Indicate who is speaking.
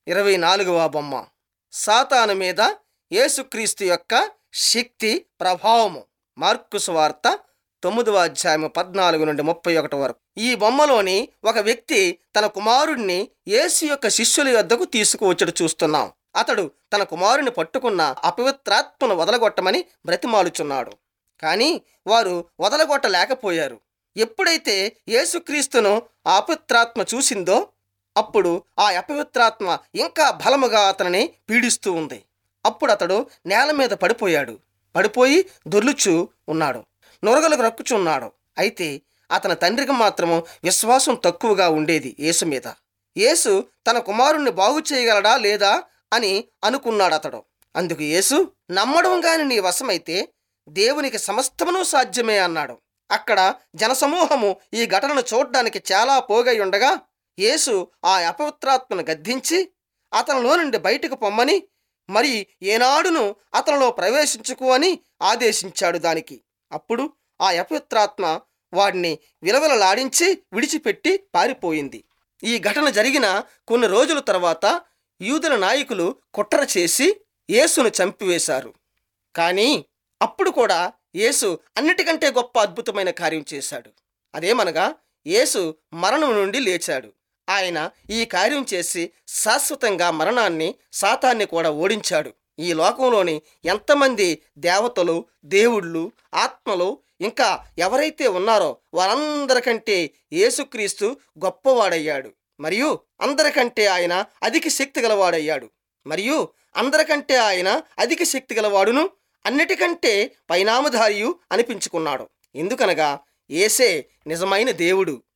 Speaker 1: ఇరవై నాలుగవ బొమ్మ సాతాను మీద యేసుక్రీస్తు యొక్క శక్తి ప్రభావము మార్కు సువార్త తొమ్మిదవ అధ్యాయము పద్నాలుగు నుండి ముప్పై ఒకటి వరకు ఈ బొమ్మలోని ఒక వ్యక్తి తన కుమారుడిని యేసు యొక్క శిష్యుల యొద్దకు తీసుకువచ్చడు చూస్తున్నాం అతడు తన కుమారుని పట్టుకున్న అపవిత్రాత్మను వదలగొట్టమని బ్రతిమాలుచున్నాడు కానీ వారు వదలగొట్టలేకపోయారు ఎప్పుడైతే యేసుక్రీస్తును ఆ అపవిత్రాత్మ చూసిందో అప్పుడు ఆ అపవిత్రాత్మ ఇంకా బలముగా అతనిని పీడిస్తూ ఉంది అప్పుడు అతడు నేల మీద పడిపోయాడు పడిపోయి దొర్లుచు ఉన్నాడు నొరగలకు రక్కుచున్నాడు అయితే అతని తండ్రికి మాత్రము విశ్వాసం తక్కువగా ఉండేది యేసు మీద యేసు తన కుమారుణ్ణి బాగు చేయగలడా లేదా అని అనుకున్నాడు అతడు అందుకు యేసు నమ్మడం గాని నీ వశమైతే దేవునికి సమస్తమును సాధ్యమే అన్నాడు అక్కడ జనసమూహము ఈ ఘటనను చూడ్డానికి చాలా పోగై ఉండగా యేసు ఆ అపవిత్రాత్మను గద్దించి అతనిలో నుండి బయటకు పొమ్మని మరి ఏనాడును అతనిలో ప్రవేశించుకు అని ఆదేశించాడు దానికి అప్పుడు ఆ అపవిత్రాత్మ వాడిని విలవిలలాడించి విడిచిపెట్టి పారిపోయింది ఈ ఘటన జరిగిన కొన్ని రోజుల తర్వాత యూదుల నాయకులు కుట్ర చేసి యేసును చంపివేశారు కానీ అప్పుడు కూడా యేసు అన్నిటికంటే గొప్ప అద్భుతమైన కార్యం చేశాడు అదేమనగా యేసు మరణం నుండి లేచాడు ఆయన ఈ కార్యం చేసి శాశ్వతంగా మరణాన్ని సాతాన్ని కూడా ఓడించాడు ఈ లోకంలోని ఎంతమంది దేవతలు దేవుళ్ళు ఆత్మలు ఇంకా ఎవరైతే ఉన్నారో వారందరికంటే యేసుక్రీస్తు గొప్పవాడయ్యాడు మరియు అందరికంటే ఆయన అధిక శక్తి గలవాడయ్యాడు మరియు అందరికంటే ఆయన అధిక శక్తి గలవాడును అన్నిటికంటే పైనామధారియు అనిపించుకున్నాడు ఎందుకనగా ఏసే నిజమైన దేవుడు